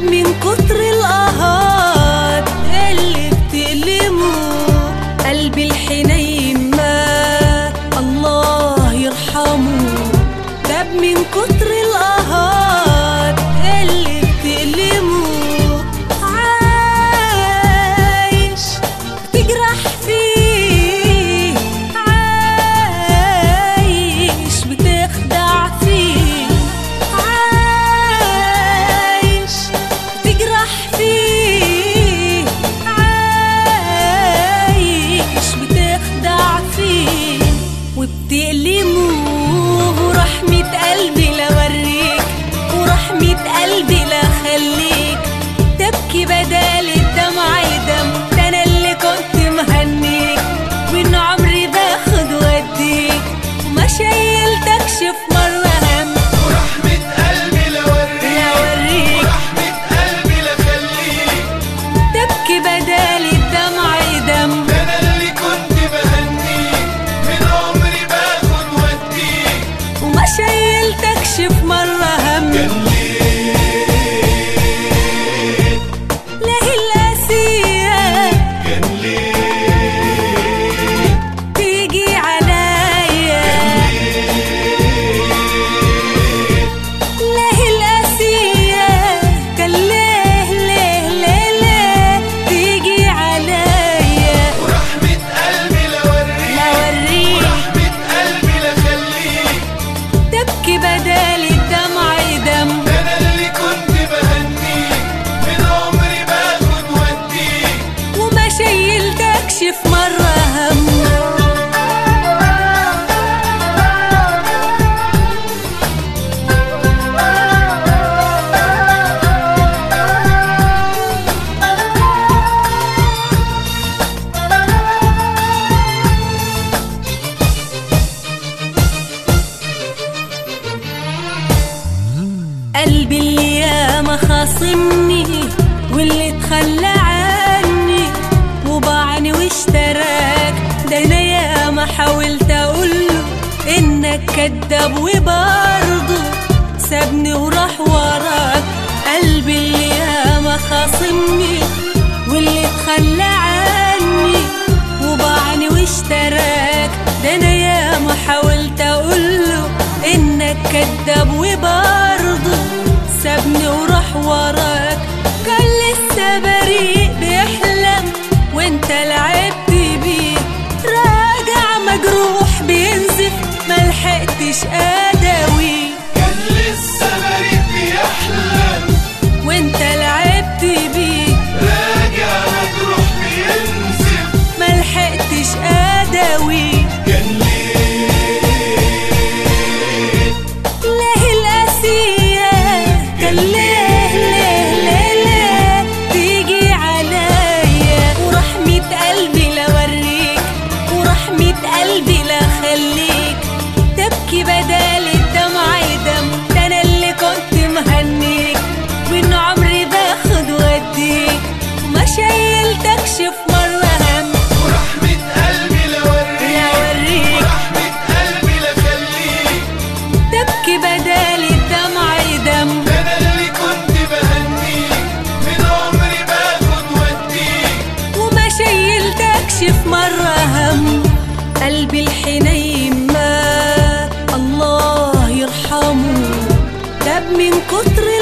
من كتر القهات اللي بتألمه قلبي الحنين مات الله يرحمه تاب من كتر القهات اللي بتألمه عايش تجرح فيه عايش بتخدع فيه عايش تجرح فيه عايش بتخدع فيه وبتألمه ورحمة قلبي لوريك ورحمة قلبي لخليك تبكي بدال الدمع دم ده انا اللي كنت مهنيك من عمري باخد واديك وما شيلتكش في مرة هم ورحمة قلبي لوريك لوريك ورحمة قلبي لخليك تبكي بدال الدمع دم ده انا اللي كنت بهنيك من عمري باخد واديك وما شيلتكش في مرة هم كان ليه لا القاسية كان ليه تيجي عليا لا القاسية كان ليه ليه ليه ليه تيجي عليا ورحمة قلبي لوريك لوريك ورحمة قلبي لخليك تبكي بدال الدمع دم ده انا اللي كنت بهنيك من عمري باخد واديك وما شيلتكش في مرة هم قلبي اللي ياما خاصمني واللي تخلى عني وباعني واشتراك ده انا ياما حاولت اقوله انك كداب وبرضه سابني وراح وراك قلبي اللي ياما خاصمني واللي تخلى عني وباعني واشتراك ده انا ياما حاولت اقوله انك كداب وبرضه سابني وراح وراك كان لسه بريء بيحلم وانت لعبت بيه راجع مجروح بينزف ملحقتش اداوي كان لسه بريء بيحلم وانت لعبت بيه راجع مجروح بينزف ملحقتش اداوي كان ليه ليه القاسية كان ليه ليه ليه ليه تيجي عليا ورحمة قلبي لوريك ورحمة قلبي لخليك تبكي بدال الدمع دم ده انا اللي كنت مهنيك من عمري باخد واديك وما شيلتكش في مرة هم ورحمة قلبي لوريك لوريك ورحمة قلبي لخليك تبكي بدال الدمع دم ده انا اللي كنت بهنيك من عمري باخد واديك وما شيلتكش في مرة هم قلبي الحنين مات الله يرحمه تاب من كتر